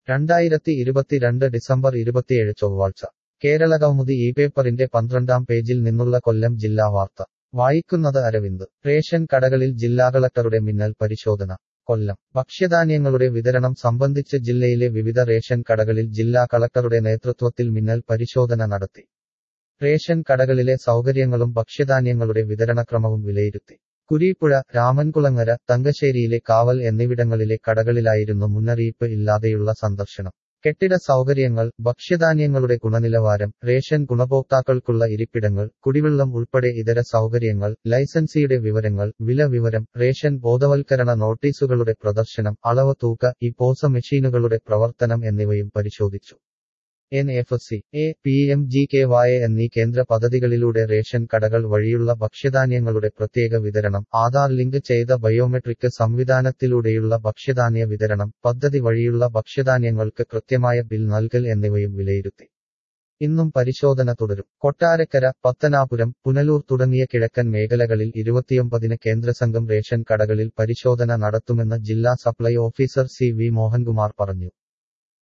രണ്ടായിരത്തി ഇരുപത്തിരണ്ട് ഡിസംബർ ഇരുപത്തിയേഴ് ചൊവ്വാഴ്ച കേരള കൗമുദി ഈ പേപ്പറിന്റെ പന്ത്രണ്ടാം പേജിൽ നിന്നുള്ള കൊല്ലം ജില്ലാ വാർത്ത വായിക്കുന്നത് അരവിന്ദ് റേഷൻ കടകളിൽ ജില്ലാ കളക്ടറുടെ മിന്നൽ പരിശോധന കൊല്ലം ഭക്ഷ്യധാന്യങ്ങളുടെ വിതരണം സംബന്ധിച്ച് ജില്ലയിലെ വിവിധ റേഷൻ കടകളിൽ ജില്ലാ കളക്ടറുടെ നേതൃത്വത്തിൽ മിന്നൽ പരിശോധന നടത്തി റേഷൻ കടകളിലെ സൗകര്യങ്ങളും ഭക്ഷ്യധാന്യങ്ങളുടെ വിതരണക്രമവും വിലയിരുത്തി കുരീപ്പുഴ രാമൻകുളങ്ങര തങ്കശ്ശേരിയിലെ കാവൽ എന്നിവിടങ്ങളിലെ കടകളിലായിരുന്നു മുന്നറിയിപ്പ് ഇല്ലാതെയുള്ള സന്ദർശനം കെട്ടിട സൗകര്യങ്ങൾ ഭക്ഷ്യധാന്യങ്ങളുടെ ഗുണനിലവാരം റേഷൻ ഗുണഭോക്താക്കൾക്കുള്ള ഇരിപ്പിടങ്ങൾ കുടിവെള്ളം ഉൾപ്പെടെ ഇതര സൗകര്യങ്ങൾ ലൈസൻസിയുടെ വിവരങ്ങൾ വില വിവരം റേഷൻ ബോധവൽക്കരണ നോട്ടീസുകളുടെ പ്രദർശനം അളവ് തൂക്ക ഈ പോസ മെഷീനുകളുടെ പ്രവർത്തനം എന്നിവയും പരിശോധിച്ചു N F C A P M G K വായ എന്നീ കേന്ദ്ര പദ്ധതികളിലൂടെ റേഷൻ കടകൾ വഴിയുള്ള ഭക്ഷ്യധാന്യങ്ങളുടെ പ്രത്യേക വിതരണം ആധാർ ലിങ്ക് ചെയ്ത ബയോമെട്രിക് സംവിധാനത്തിലൂടെയുള്ള ഭക്ഷ്യധാന്യ വിതരണം പദ്ധതി വഴിയുള്ള ഭക്ഷ്യധാന്യങ്ങൾക്ക് കൃത്യമായ ബിൽ നൽകൽ എന്നിവയും വിലയിരുത്തി ഇന്നും പരിശോധന തുടരും കൊട്ടാരക്കര പത്തനാപുരം പുനലൂർ തുടങ്ങിയ കിഴക്കൻ മേഖലകളിൽ ഇരുപത്തിയൊമ്പതിന് കേന്ദ്രസംഘം റേഷൻ കടകളിൽ പരിശോധന നടത്തുമെന്ന് ജില്ലാ supply officer C V Mohankumar പറഞ്ഞു